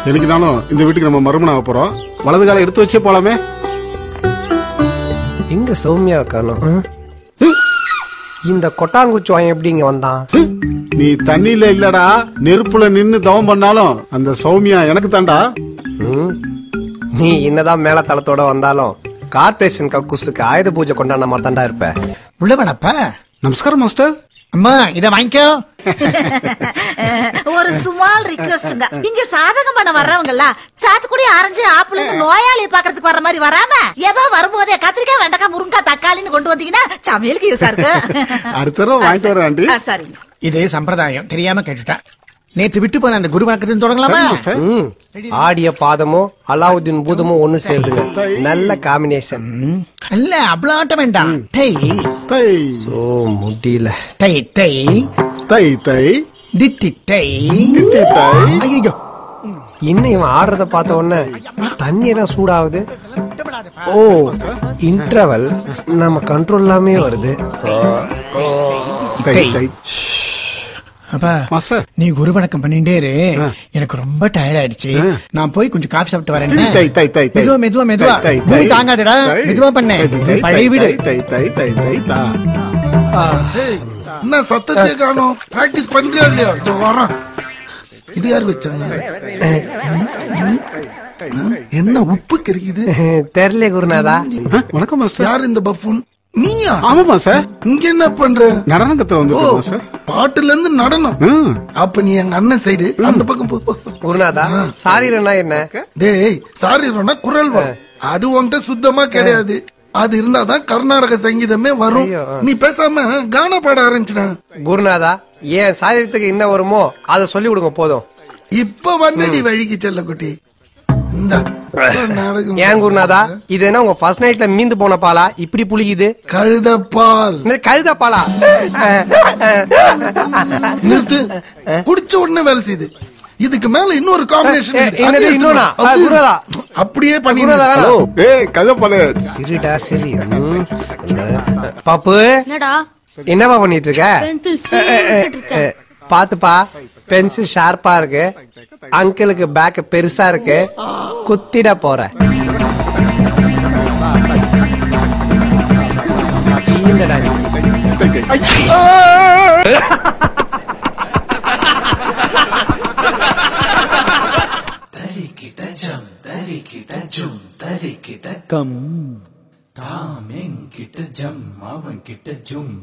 என்னைக்குனாலும் இந்த வீட்டுக்கு நம்ம மறுமணம் ஆக போறோம் வலது காலை எடுத்து வச்சே போலாமே எங்க சௌமியா காணோம் ஆ? இந்த கொட்டாங்குச்சி வாயன் எப்படி இங்க வந்தான் நீ தண்ணியில இல்லடா நெருப்புல நின்னு தவம் பண்ணாலும் அந்த சௌமியா எனக்கு தாண்டா ம்? நீ என்னதான் மேல தளத்தோட வந்தாலும் கார்பரேஷன் கக்கூசுக்கு ஆயுத பூஜை கொண்டாடின மாதிரி தாண்டா இருப்ப உள்ள வேணப்பா நமஸ்காரம் மாஸ்டர் அம்மா இத வாங்கிக்கோ ஒரு சுமால் ரிக்வெஸ்ட்ங்க இங்க சாதகம் பண்ண வர்றவங்கல்ல சாத்துக்குடி ஆரஞ்சு ஆப்பிள்னு நோயாளியை பாக்குறதுக்கு வர்ற மாதிரி வராம ஏதோ வரும்போதே கத்திரிக்காய் வெண்டைக்காய் முருங்கக்காய் தக்காளின்னு கொண்டு வந்தீங்கன்னா சமையலுக்கு யூஸா இருக்கு அடுத்த தடவை வாங்கிட்டு வரேன் ஆண்டி ஆ, சரிங்க இது சம்பிரதாயம் தெரியாம கேட்டுட்டேன் நேத்து விட்டு போன அந்த குரு வணக்கத்தையும் தொடங்கலாமா மாஸ்டர் ம். ஆடிய பாதமும் அலாவுதீன் பூதமும் ஒண்ணு சேருதுங்க நல்ல காம்பினேஷன் ம். இல்ல அவ்வளவு ஆட்டம் வேண்டாம் தை தை ஓ முடியல தை தை தை தை தித்தி தை தித்தி தை ஐயோ இன்னும் இவன் ஆடுறத பார்த்த உடனே தண்ணி எல்லாம் சூடாகுது ஓ இன்டர்வல் நம்ம கண்ட்ரோல் இல்லாமே வருது தை தை. தை அப்பா மாஸ்டர் நீ குரு வணக்கம் பண்ணிட்டே இரு எனக்கு ரொம்ப டயர்ட் ஆயிடுச்சு நான் போய் கொஞ்சம் காஃபி சாப்பிட்டு வரேன் தை தை தை தை மெதுவா மெதுவா மெதுவா தை, தை, பூமி தை. தாங்காதடா தை. மெதுவா பண்ணு தை, தை, தை, பழைய வீடு தை தை தை தை தா என்ன சத்தத்தையே காணோம் பிராக்டிஸ் பண்றியா இல்லையா இதோ வரோம் இது யார் வச்சாங்க என்ன உப்பு கறிக்குது தெரியல குருநாதா ஆ, வணக்கம் மாஸ்டர் யார் இந்த பஃபூன் நீயா ஆமாமா சார் இங்க என்ன பண்ற நடன கத்துல ஓ வந்துருக்கோம் மாஸ்டர் பாட்டுல இருந்து நடனம் ம். அப்ப நீ எங்க அண்ணன் சைடு அந்த பக்கம் போ, போ போ. குருநாதா சாரீரனா என்ன டேய் சாரி ரோனா குரல் வரும் அது உன்கிட்ட சுத்தமா கிடையாது அது இருந்தாதான் கர்நாடக சங்கீதமே வரும் ஐயோ. நீ பேசாம கானா பாட ஆரம்பிச்சிட குருநாதா ஏன் சாரீரத்துக்கு என்ன வருமோ அதை சொல்லி கொடுங்க போதும் இப்ப வந்தடி வழிக்கு செல்ல குட்டி இந்த நாடகம் ஏன் குருநாதா இது என்ன உங்க ஃபர்ஸ்ட் நைட்ல மீந்து போன பாலா இப்படி புளிக்குது கழுதப்பால் இந்த கழுத பாலா நிறுத்து குடிச்ச உடனே வேலை செய்யுது இதுக்கு மேல இன்னொரு காம்பினேஷன் ஏ, என்னது இன்னொன்னா? ஆ, குருதா. அப்படியே பண்ணி குருநாதா ஹலோ வேணாம் ஏய் கதப்பாலு சரிடா சரி ம். பாப்பு என்னடா என்னப்பா பண்ணிட்டு இருக்க பென்சில் சீக்கிட்டு இருக்கேன் அஹ், பாத்துப்பா பென்சில் ஷார்ப்பா இருக்கு அங்கிளுக்கு பேக் பெருசா இருக்கு குத்திட போற ஈந்தடா நீ. தரிக்கிட்ட ஜம் தரிக்கிட்ட ஜும் தரிக்கிட்ட கம் தாம் என்கிட்ட ஜம் அவன் கிட்ட ஜும்